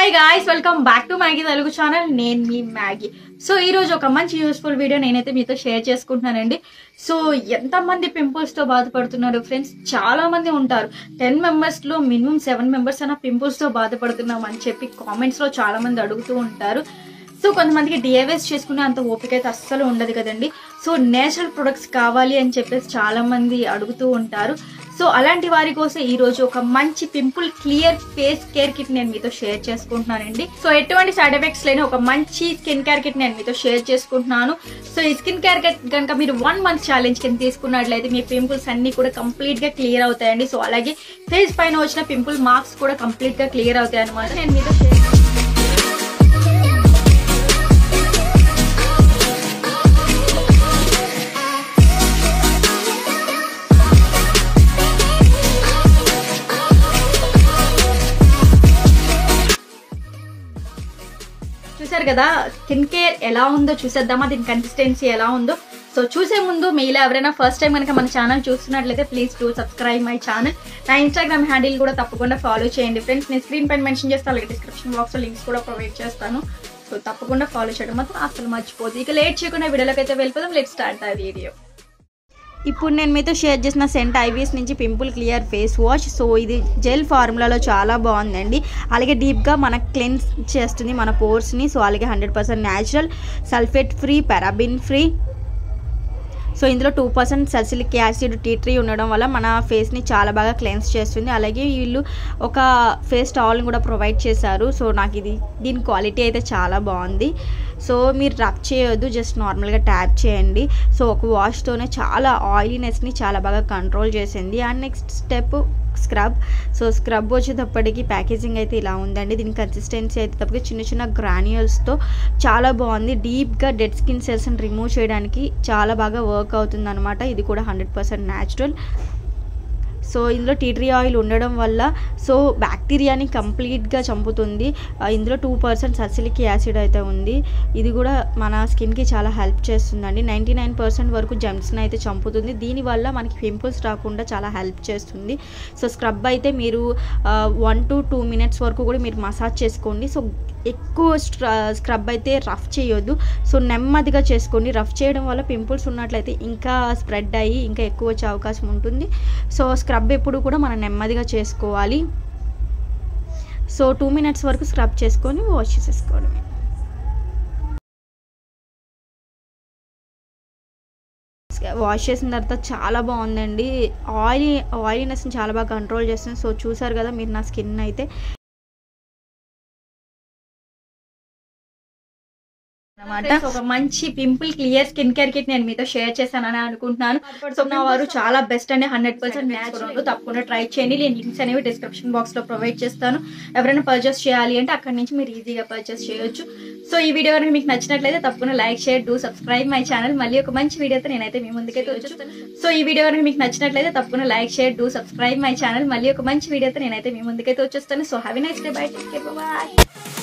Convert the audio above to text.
hi guys welcome back to Maggie Telugu channel నేను మీ Maggi so ఈ రోజు ఒక మంచి యూస్ఫుల్ వీడియో నేనైతే మీతో షేర్ చేసుకుంటున్నానండి సో ఎంతమంది పింపుల్స్ తో బాధపడుతున్నారు ఫ్రెండ్స్ చాలా మంది ఉంటారు టెన్ మెంబర్స్ లో మినిమం సెవెన్ మెంబర్స్ అన్న పింపుల్స్ తో బాధపడుతున్నాం అని చెప్పి కామెంట్స్ లో చాలా మంది అడుగుతూ ఉంటారు సో కొంతమందికి డిఐవేస్ చేసుకునే అంత ఓపిక అయితే అస్సలు ఉండదు కదండి సో నేచురల్ ప్రొడక్ట్స్ కావాలి అని చెప్పేసి చాలా మంది అడుగుతూ ఉంటారు సో అలాంటి వారి కోసం ఈ రోజు ఒక మంచి pimple clear face care kit నేను మీతో షేర్ చేసుకుంటున్నానండి సో ఎటువంటి సైడ్ ఎఫెక్ట్స్ లేని ఒక మంచి స్కిన్ కేర్ కిట్ నేను మీతో షేర్ చేసుకుంటున్నాను సో ఈ స్కిన్ కేర్ కిట్ కనుక మీరు వన్ మంత్ ఛాలెంజ్ కింద తీసుకున్నట్లయితే మీ పింపుల్స్ అన్ని కూడా కంప్లీట్ గా క్లియర్ అవుతాయండి సో అలాగే ఫేస్ పైన వచ్చిన పింపుల్ మార్క్స్ కూడా కంప్లీట్ గా క్లియర్ అవుతాయి అనమాట నేను మీతో షేర్ చూసారు కదా స్కిన్ కేర్ ఎలా ఉందో చూసేద్దామా దీని కన్సిస్టెన్సీ ఎలా ఉందో సో చూసే ముందు మీలో ఎవరైనా ఫస్ట్ టైం కనుక మన ఛానల్ చూస్తున్నట్లయితే please do subscribe my channel నా ఇన్స్టాగ్రామ్ హ్యాండిల్ కూడా తప్పకుండా ఫాలో చేయండి ఫ్రెండ్స్ నేను స్క్రీన్ పైన మెన్షన్ చేస్తాను అలాగే డిస్క్రిప్షన్ బాక్స్లో లింక్స్ కూడా ప్రొవైడ్ చేస్తాను సో తప్పకుండా ఫాలో చేయడం మాత్రం అసలు మర్చిపోదు ఇక లేట్ చేయకుండా వీడియోలోకి అయితే వెళ్ళిపోదాం లెట్ స్టార్ట్ ఆ వీడియో ఇప్పుడు నేను మీతో షేర్ చేసిన సెంట్ ఐవీఎస్ నుంచి pimple clear face wash so ఇది జెల్ ఫార్ములాలో చాలా బాగుందండి అలాగే డీప్గా మనకు క్లెన్స్ చేస్తుంది మన పోర్స్ని సో అలాగే hundred percent natural sulphate free paraben free so ఇందులో two percent salicylic acid tea tree ఉండడం వల్ల మన ఫేస్ని చాలా బాగా క్లెన్స్ చేస్తుంది అలాగే వీళ్ళు ఒక ఫేస్ టవల్ని కూడా ప్రొవైడ్ చేశారు సో నాకు ఇది దీని క్వాలిటీ అయితే చాలా బాగుంది సో మీరు రబ్ చేయొద్దు జస్ట్ నార్మల్గా ట్యాప్ చేయండి సో ఒక వాష్తోనే చాలా ఆయిలీనెస్ని చాలా బాగా కంట్రోల్ చేసింది and next step scrub so scrub వచ్చేటప్పటికి ప్యాకేజింగ్ అయితే ఇలా ఉందండి దీని కన్సిస్టెన్సీ అయితే తప్పకి చిన్న చిన్న గ్రాన్యూల్స్తో చాలా బాగుంది డీప్గా డెడ్ స్కిన్ సెల్స్ని రిమూవ్ చేయడానికి చాలా బాగా వర్క్ అవుతుంది అనమాట ఇది కూడా హండ్రెడ్ పర్సెంట్ న్యాచురల్ సో ఇందులో టీ ట్రీ ఆయిల్ ఉండడం వల్ల సో బ్యాక్టీరియాని కంప్లీట్గా చంపుతుంది ఆ, ఇందులో టూ పర్సెంట్ ససిలిక్ యాసిడ్ అయితే ఉంది ఇది కూడా మన స్కిన్కి చాలా హెల్ప్ చేస్తుందండి నైంటీ నైన్ పర్సెంట్ వరకు జమ్స్ని అయితే చంపుతుంది దీనివల్ల మనకి పింపుల్స్ రాకుండా చాలా హెల్ప్ చేస్తుంది సో స్క్రబ్ అయితే మీరు వన్ టు టూ మినిట్స్ వరకు కూడా మీరు మసాజ్ చేసుకోండి సో ఎక్కువ స్క్రబ్ అయితే రఫ్ చేయొద్దు సో నెమ్మదిగా చేసుకోండి రఫ్ చేయడం వల్ల పింపుల్స్ ఉన్నట్లయితే ఇంకా స్ప్రెడ్ అయ్యి ఇంకా ఎక్కువ వచ్చే అవకాశం ఉంటుంది సో స్క్రబ్ ఎప్పుడు కూడా మనం నెమ్మదిగా చేసుకోవాలి సో టూ మినిట్స్ వరకు స్క్రబ్ చేసుకొని వాష్ చేసేసుకోవడమే వాష్ చేసిన తర్వాత చాలా బాగుందండి ఆయిలీ ఆయిలీనెస్ని చాలా బాగా కంట్రోల్ చేస్తుంది సో చూసారు కదా మీరు నా స్కిన్ అయితే అనమాట ఒక మంచి pimple clear skin care kit నేను మీతో షేర్ చేశానని అనుకుంటున్నాను సో నా వారు చాలా బెస్ట్ అండి హండ్రెడ్ పర్సెంట్ న్యాచురల్ తప్పకుండా ట్రై చేయండి నేను లింక్స్ అనేవి డిస్క్రిప్షన్ బాక్స్ లో ప్రొవైడ్ చేస్తాను ఎవరైనా పర్చేస్ చేయాలి అంటే అక్కడ నుంచి మీరు ఈజీగా పర్చేస్ చేయొచ్చు సో ఈ వీడియో కనుక మీకు నచ్చినట్లయితే తప్పకుండా like share do subscribe my channel మళ్ళీ ఒక మంచి వీడియోతో నేనైతే మీ ముందుకైతే వచ్చేస్తాను సో ఈ వీడియో కనుక మీకు నచ్చినట్లయితే తప్పకుండా like share do subscribe my channel మళ్ళీ ఒక మంచి వీడియోతో నేనైతే మీ ముందుకైతే వచ్చేస్తాను so have a nice day bye take care bye